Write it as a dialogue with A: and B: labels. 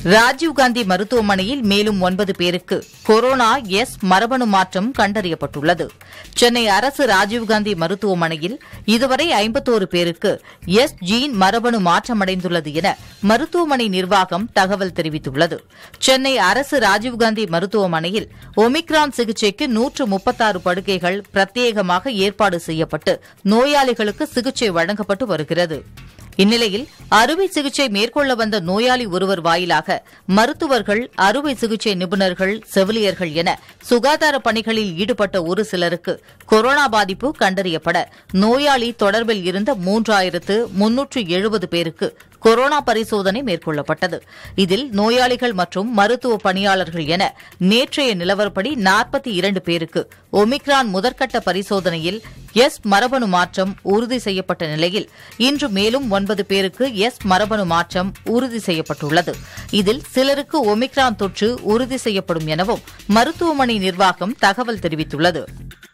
A: ராஜீவ்காந்தி மருத்துவமனையில் மேலும் ஒன்பது பேருக்கு கொரோனா எஸ் மரபணு மாற்றம் கண்டறியப்பட்டுள்ளது சென்னை அரசு ராஜீவ்காந்தி மருத்துவமனையில் இதுவரை ஐம்பத்தோரு பேருக்கு எஸ் ஜீன் மரபணு மாற்றமடைந்துள்ளது என மருத்துவமனை நிர்வாகம் தகவல் தெரிவித்துள்ளது சென்னை அரசு ராஜீவ்காந்தி மருத்துவமனையில் ஒமிக்ரான் சிகிச்சைக்கு நூற்று முப்பத்தாறு படுக்கைகள் பிரத்யேகமாக ஏற்பாடு செய்யப்பட்டு நோயாளிகளுக்கு சிகிச்சை வழங்கப்பட்டு வருகிறது இந்நிலையில் அறுவை சிகிச்சை மேற்கொள்ள வந்த நோயாளி ஒருவர் வாயிலாக மருத்துவர்கள் அறுவை சிகிச்சை நிபுணர்கள் செவிலியர்கள் என சுகாதார பணிகளில் ஈடுபட்ட ஒரு சிலருக்கு கொரோனா பாதிப்பு கண்டறியப்பட நோயாளி தொடர்பில் இருந்த மூன்றாயிரத்து முன்னூற்று எழுபது பேருக்கு கொரோனா பரிசோதனை மேற்கொள்ளப்பட்டது இதில் நோயாளிகள் மற்றும் மருத்துவ பணியாளர்கள் என நேற்றைய நிலவரப்படி நாற்பத்தி இரண்டு பேருக்கு ஒமிக்ரான் முதற்கட்ட பரிசோதனையில் எஸ் மரபணு மாற்றம் உறுதி செய்யப்பட்ட நிலையில் இன்று மேலும் ஒன்பது பேருக்கு எஸ் மரபணு மாற்றம் உறுதி செய்யப்பட்டுள்ளது இதில் சிலருக்கு ஒமிக்ரான் தொற்று உறுதி செய்யப்படும் எனவும் மருத்துவமனை நிர்வாகம் தகவல் தெரிவித்துள்ளது